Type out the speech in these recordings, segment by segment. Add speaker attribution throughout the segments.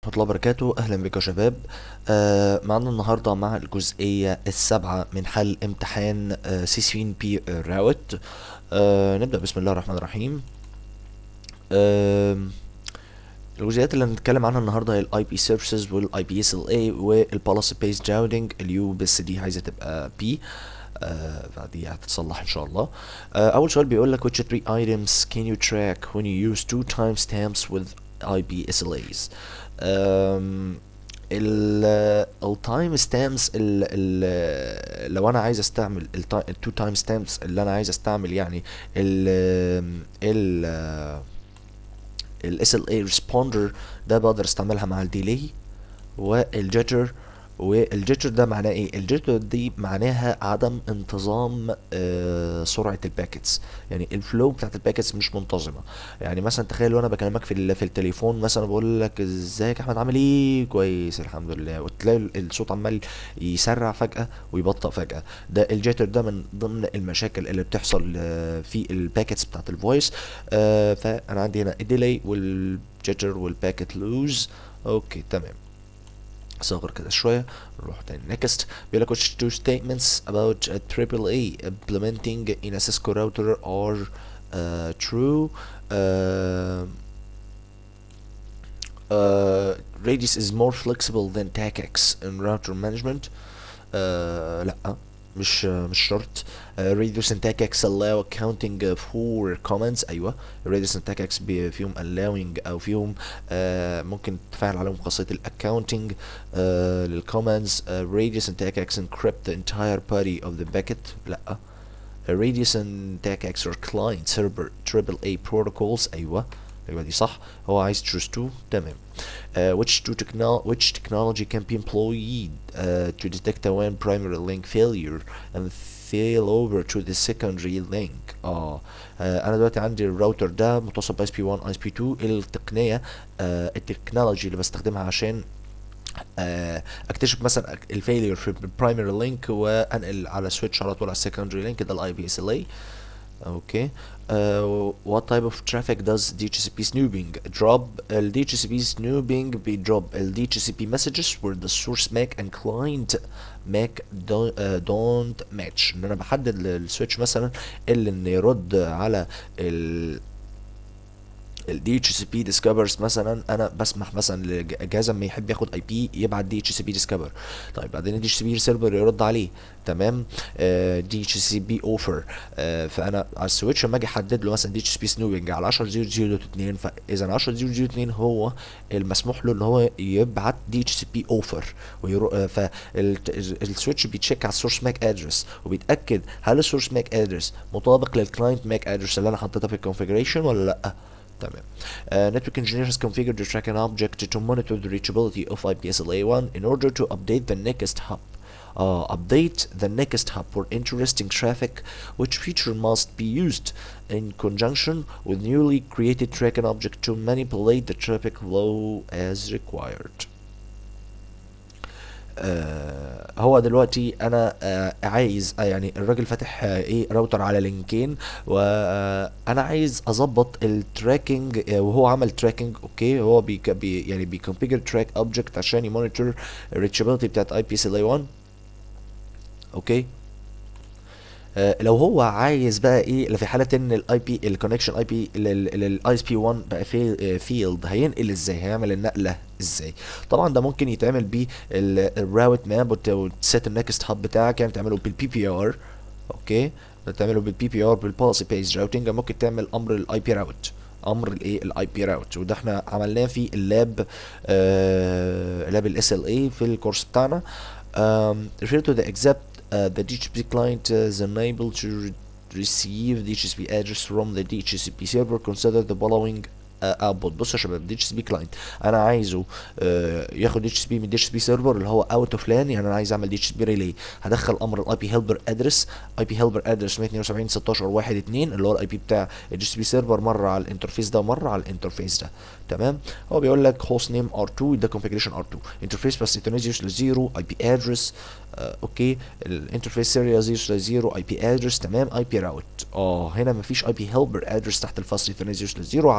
Speaker 1: الله وبركاته اهلا بكم يا شباب آه معنا النهارده مع الجزئيه السابعه من حل امتحان آه سي سي بي راوت آه نبدا بسم الله الرحمن الرحيم آه الجزئيات اللي هنتكلم عنها النهارده هي الاي بي سيرفيسز والاي بي اس ال اي والبوليسي بيس راوتنج اليو بس دي عايزه تبقى بي آه بعدين هتتصلح ان شاء الله آه اول سؤال بيقول لك which three items can you track when you use two timestamps with IP SLAs um, التايم ستامبس لو انا عايز استعمل التو تايم ستامبس اللي انا عايز استعمل يعني ال ال الاس ال اي ريسبوندر ده بقدر استعملها مع الديلي والجيتر والجيتر ده معناه ايه الجيتر دي معناها عدم انتظام آه سرعه الباكتس يعني الفلو بتاعت الباكتس مش منتظمه يعني مثلا تخيل وانا بكلمك في في التليفون مثلا بقول لك ازيك يا احمد عامل ايه كويس الحمد لله وتلاقي الصوت عمال يسرع فجاه ويبطأ فجاه ده الجيتر ده من ضمن المشاكل اللي بتحصل آه في الباكتس بتاعت الفويس آه فانا عندي هنا الديلي والجيتر والباكت لوز اوكي تمام صغر كده شوية نروح تاني next بيقول لك which two statements about a AAA implementing in a Cisco router are uh, true uh, uh, radius is more flexible than TACX in router management uh, لا مش مش شرط uh, radius and TACX allow accounting for comments ايوه radius and TACX فيهم allowing او فيهم uh, ممكن تفعل عليهم خاصية الاكاونتنج uh, للكومنتس uh, radius and TACX encrypt the entire body of the packet لا uh, radius and TACX are client server AAA protocols ايوه ايوه دي صح هو عايز choose two تمام uh, which two techno which technology can be employed uh, to detect a WAN primary link failure and fail over to the secondary link اه uh, انا دلوقتي عندي الراوتر ده متصل ب SP 1 SP 2 التقنيه آه التكنولوجي اللي بستخدمها عشان آه اكتشف مثلا الفيلير في البرايمري لينك وانقل على سويتش على طول على السكندري لينك ده الاي بي اس ال اي اوكي uh, what type of traffic does DHCP snooping drop ال DHCP snooping بيدروب ال DHCP messages where the source MAC and client MAC don't, uh, don't match ان انا بحدد السويتش مثلا اللي ان يرد على ال ال DHCP discovers مثلا انا بسمح مثلا لجهاز لما يحب ياخد اي بي يبعت DHCP discover طيب بعدين ال DHCP سيرفر يرد عليه تمام آه DHCP offer آه فانا على السويتش لما اجي احدد له مثلا DHCP سنوبنج على 10.0.0.2 فاذا 10.0.0.2 هو المسموح له ان هو يبعت DHCP offer آه فالسويتش بيتشيك على السورس ماك ادرس وبيتاكد هل السورس ماك ادرس مطابق للكلاينت ماك ادرس اللي انا حطيتها في الكونفيجريشن ولا لا تمام. Uh, network engineer has configured the track an object to monitor the reachability of IPSLA1 in order to update the next hop. Uh, update the next hop for interesting traffic, which feature must be used in conjunction with newly created track an object to manipulate the traffic flow as required. آه هو دلوقتي انا آه عايز آه يعني الراجل فاتح آه ايه راوتر على لينكين وانا عايز اظبط التراكنج آه وهو عمل تراكنج اوكي هو بي بي يعني بيكونفيجر تراك اوبجكت عشان يمونيتور الريتشابيلتي بتاعت اي بي سي ال 1 اوكي آه لو هو عايز بقى ايه في حاله ان الاي بي الكونكشن اي بي للاي اس بي 1 بقى في فيلد هينقل ازاي هيعمل النقله ازاي طبعا ده ممكن يتعمل بيه الراوت ماب وتسيت النكست هاب بتاعك يعني تعمله بالبي بي ار اوكي تعمله بالبي بي ار بالبوليسي بيز راوتنج ممكن تعمل امر الاي بي راوت امر الايه الاي بي راوت وده احنا عملناه في اللاب آه لاب الاس ال اي في الكورس بتاعنا um, refer to the except Uh, the DHCP client uh, is unable to re receive DHCP address from the DHCP server. Consider the following اوتبوت بصوا يا شباب دي اتش سي بي كلاينت انا عايزه آه ياخد دي اتش سي بي من دي اتش سي بي سيرفر اللي هو اوت اوف لان يعني انا عايز اعمل دي اتش سي بي ريلي هدخل امر الاي بي هيلبر ادرس اي بي هيلبر ادرس 172 16 1 2 اللي هو الاي بي بتاع الدي اتش سي بي سيرفر مره على الانترفيس ده ومره على الانترفيس ده تمام هو بيقول لك هوست نيم ار 2 ده كونفيجريشن ار 2 انترفيس بس يتنزل لزيرو اي بي ادرس اوكي الانترفيس سيريا 0 0 اي بي ادرس تمام اي بي راوت اه هنا مفيش اي بي هيلبر ادرس تحت الفصل يتنزل لزيرو على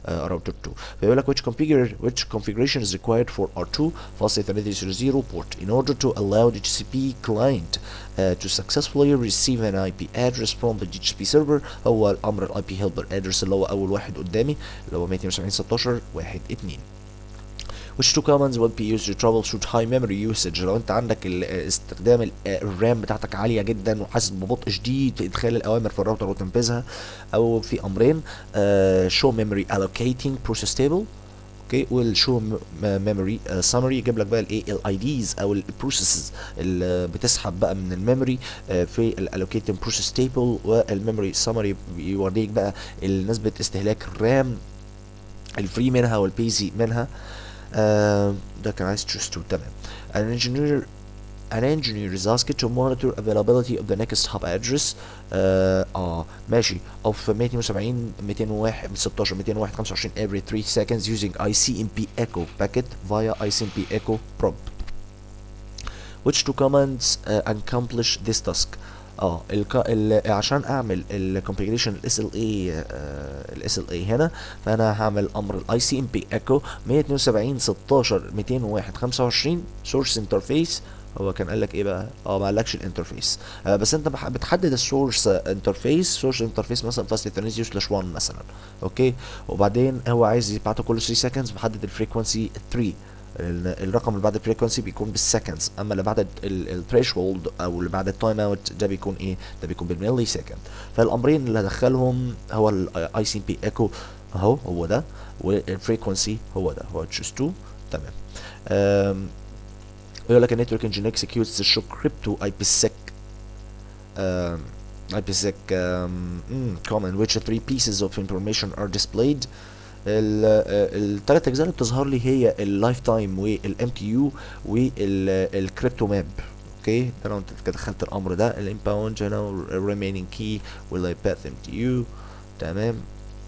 Speaker 1: uh, router 2 فيقول لك which configure which configuration is required for R2 fast Ethernet 0 port in order to allow the DHCP client uh, to successfully receive an IP address from the DHCP server هو امر الاي بي هيلبر address اللي هو اول واحد قدامي اللي هو 270 16 1 2 which two commands will be used to troubleshoot high memory usage لو انت عندك ال- استخدام ال- الرام بتاعتك عاليه جدا وحاسس ببطء شديد في ادخال الاوامر في الراوتر وتنفيذها او في امرين uh, show memory allocating process table اوكي والشو ميموري سامري يجيب لك بقى الايه الاي ديز او البروسيسز اللي بتسحب بقى من الميموري في الالوكيتنج بروسيس تيبل والميموري سامري بيوريك بقى نسبه استهلاك الرام الفري منها والبيزي منها آه ده كان عايز تشوز تو تمام an engineer an engineer is asked to monitor availability of the next hub address اه, آه ماشي of 270 201 16 201 25 every 3 seconds using ICMP echo packet via ICMP echo probe which two commands uh, accomplish this task اه الك... ال... عشان اعمل الكونفيجريشن الاس ال اي الاس ال اي هنا فانا هعمل امر الاي سي ام بي ايكو 172 16 201 25 سورس انترفيس هو كان قال لك ايه بقى اه ما قالكش الانترفيس آه بس انت بح- بتحدد السورس انترفيس سورس انترفيس مثلا فاست ايثرنت سلاش 1 مثلا اوكي وبعدين هو عايز يبعته كل 3 سكندز بحدد الفريكونسي 3 ال- الرقم اللي بعد الفريكونسي بيكون بالسكندز اما اللي بعد الثريشولد او اللي بعد التايم اوت ده بيكون ايه ده بيكون بالملي سكند فالامرين اللي هدخلهم هو الاي سي بي ايكو اهو هو ده والفريكونسي هو ده هو تشوز 2 تمام أم، يقول لك النتورك انجين executes the show crypto IPsec um, IPsec um, mm, common which three pieces of information are displayed الثلاث اجزاء اللي بتظهر لي هي اللايف تايم والام تي يو والكريبتو ماب اوكي ده لو انت كده دخلت الامر ده الانباوند هنا والريمينينج كي والباث ام تي يو تمام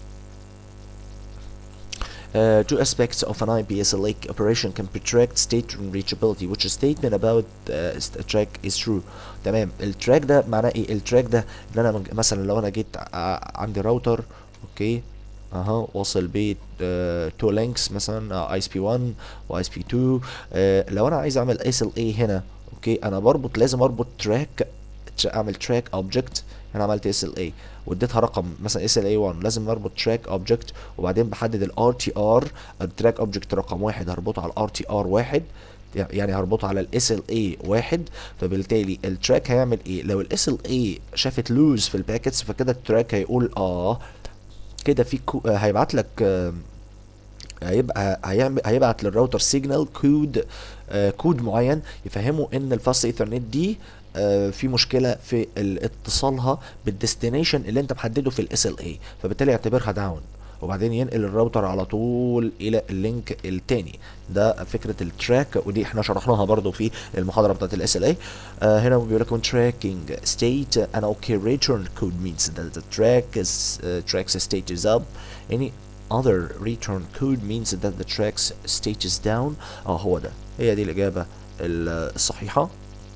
Speaker 1: Uh, two aspects of an IPSLA operation can protect state reachability which a statement about uh, a track is true تمام التراك ده معناه ايه التراك ده ان انا مج- مثلا لو انا جيت ع- عندي راوتر اوكي اها واصل بيه تو لينكس مثلا اي اس بي 1 واي اس بي 2 آه، لو انا عايز اعمل اس ال اي هنا اوكي انا بربط لازم اربط تراك اعمل تراك اوبجكت انا عملت اس ال اي واديتها رقم مثلا اس ال اي 1 لازم اربط تراك اوبجكت وبعدين بحدد الار تي ار التراك اوبجكت رقم واحد هربطه على الار تي ار واحد يعني هربطه على الاس ال اي واحد فبالتالي التراك هيعمل ايه لو الاس ال اي شافت لوز في الباكتس فكده التراك هيقول اه كده في كو... آه، هيبعت لك آه، هيبقى هيعمل هيبعت للراوتر سيجنال كود آه كود معين يفهمه ان الفاست ايثرنت دي آه في مشكله في ال- اتصالها بالديستنيشن اللي انت محدده في الاس ال اي فبالتالي يعتبرها داون وبعدين ينقل الراوتر على طول الى اللينك التاني ده فكره التراك ودي احنا شرحناها برضو في المحاضره بتاعت الاس ال اي هنا بيقول لك when tracking state an okay return code means that the track is uh, track's state is up any other return code means that the track's state is down اه هو ده هي دي الاجابه ال- الصحيحه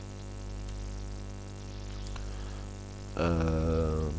Speaker 1: um,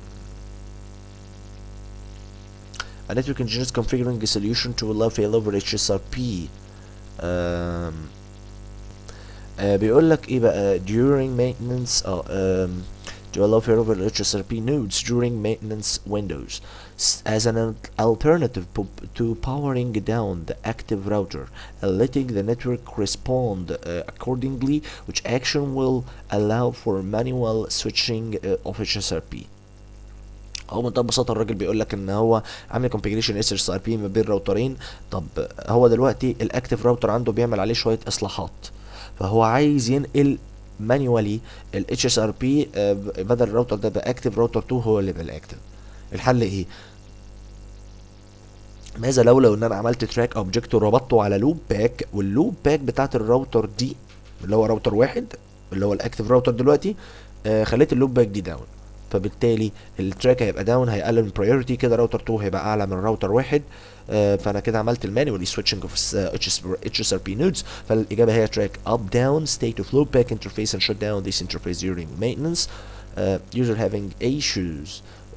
Speaker 1: a network engineer is configuring a solution to allow failover HSRP um, آه بيقول لك ايه بقى during maintenance اه um, to allow failover HSRP nodes during maintenance windows s- as an al- alternative po- to powering down the active router and letting the network respond uh, accordingly which action will allow for manual switching uh, of HSRP هو بمنتهى البساطه الراجل بيقول لك ان هو عامل كونفيجريشن اس اس ار بي ما بين راوترين طب هو دلوقتي الاكتيف راوتر عنده بيعمل عليه شويه اصلاحات فهو عايز ينقل مانيوالي الاتش اس ار بي بدل الراوتر ده بقى اكتيف راوتر 2 هو اللي بقى الاكتيف الحل ايه ماذا لو لو ان انا عملت تراك اوبجكت وربطته على لوب باك واللوب باك بتاعت الراوتر دي اللي هو راوتر واحد اللي هو الاكتيف راوتر دلوقتي آه خليت اللوب باك دي داون فبالتالي التراك هيبقى داون هيقلل من برايورتي كده راوتر 2 هيبقى اعلى من راوتر واحد آه فانا كده عملت المانيوالي سويتشنج اوف اتش اس ار بي نودز فالاجابه هي تراك اب داون ستيت اوف loop back interface and shut down this interface during maintenance uh, user having issues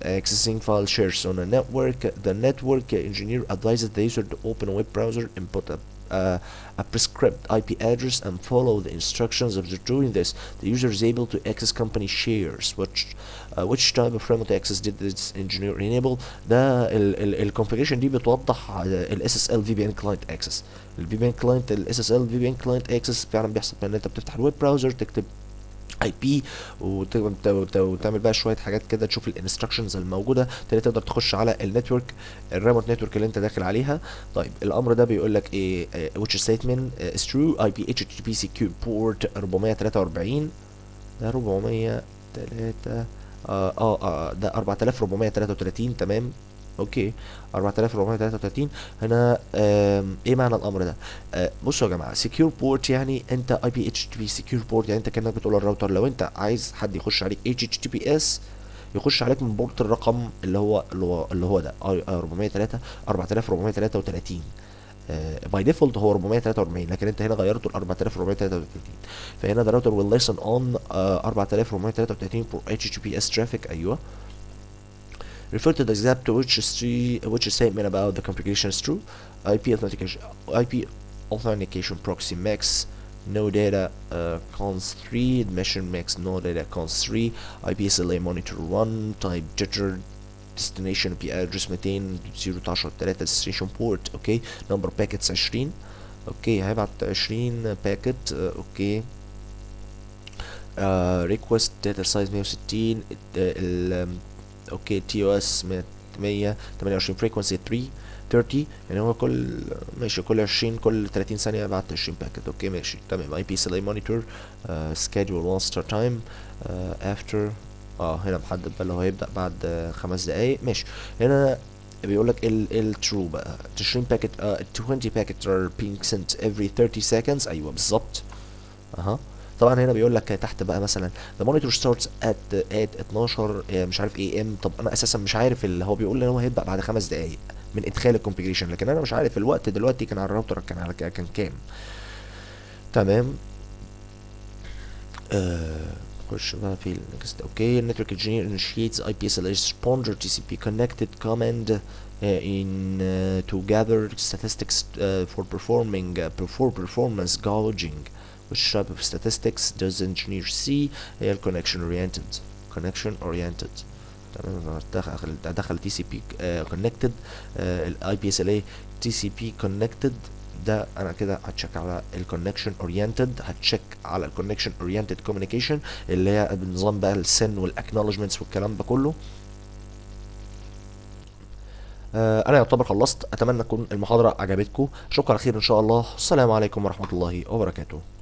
Speaker 1: accessing file shares on a network the network engineer advises the user to open a web browser input a uh, a prescribed IP address and follow the instructions after doing this the user is able to access company shares which uh, which type of remote access did this engineer enable ده الكونفيجريشن دي بتوضح ال SSL VPN client access ال VPN client ال SSL VPN client access فعلا بيحصل ان انت بتفتح الويب براوزر تكتب اي بي وتعمل بقى شويه حاجات كده تشوف الانستراكشنز الموجوده تاني تقدر تخش على النتورك الريموت نتورك اللي انت داخل عليها طيب الامر ده بيقول لك ايه which statement is true IP HTTP secure port 443 ده 403 اه اه, آه ده 4433 تمام اوكي 4433 هنا ايه معنى الامر ده آه بصوا يا جماعه سكيور بورت يعني انت اي بي اتش تي بي سكيور بورت يعني انت كانك بتقول للراوتر لو انت عايز حد يخش عليك اتش تي بي اس يخش عليك من بورت الرقم اللي هو اللي هو اللي هو ده 403 4433 باي ديفولت هو 443 لكن انت هنا غيرته ل 4433 فهنا ده راوتر will listen on uh, 4433 for HTTPS traffic ايوه refer to the example which is tree, which statement about the configuration is true. IP authentication, IP authentication proxy max, no data uh, cons 3, admission max, no data cons 3, IP SLA monitor 1, type jitter, destination IP address 200 destination port, okay, number packets 20, اوكي هيبعت 20 باكت اوكي uh, request data size 160 ال اوكي تي او اس 128 فريكونسي 3 30 يعني هو كل ماشي كل 20 كل 30 ثانيه بعت 20 باكت اوكي ماشي تمام اي بي سي اي مونيتور سكادول وان ستار تايم افتر اه هنا محدد بقى اللي هو هيبدا بعد uh, خمس دقايق ماشي هنا بيقول لك ال الترو بقى 20 باكت uh, 20 باكت are being sent every 30 seconds ايوه بالظبط اها طبعا هنا بيقول لك تحت بقى مثلا the monitor starts at at 12 مش عارف اي ام طب انا اساسا مش عارف اللي هو بيقول ان هو هيبدا بعد خمس دقائق من ادخال الكونفيجريشن لكن انا مش عارف الوقت دلوقتي كان على الراوتر كان على كان كام تمام آه خش بقى في النكست اوكي network engineer initiates IPSLA responder TCP connected command uh, in uh, to gather statistics uh, for performing uh, for performance gauging which type of statistics does engineer see هي connection oriented connection oriented تمام دخل دخل تي سي بي كونكتد الاي بي اس ال اي تي سي بي كونكتد ده انا كده هتشيك على الكونكشن اورينتد هتشيك على الكونكشن اورينتد كوميونيكيشن اللي هي بنظام بقى السن والاكنولجمنتس والكلام ده كله آه انا يعتبر خلصت اتمنى تكون المحاضره عجبتكم اشوفكم على خير ان شاء الله السلام عليكم ورحمه الله وبركاته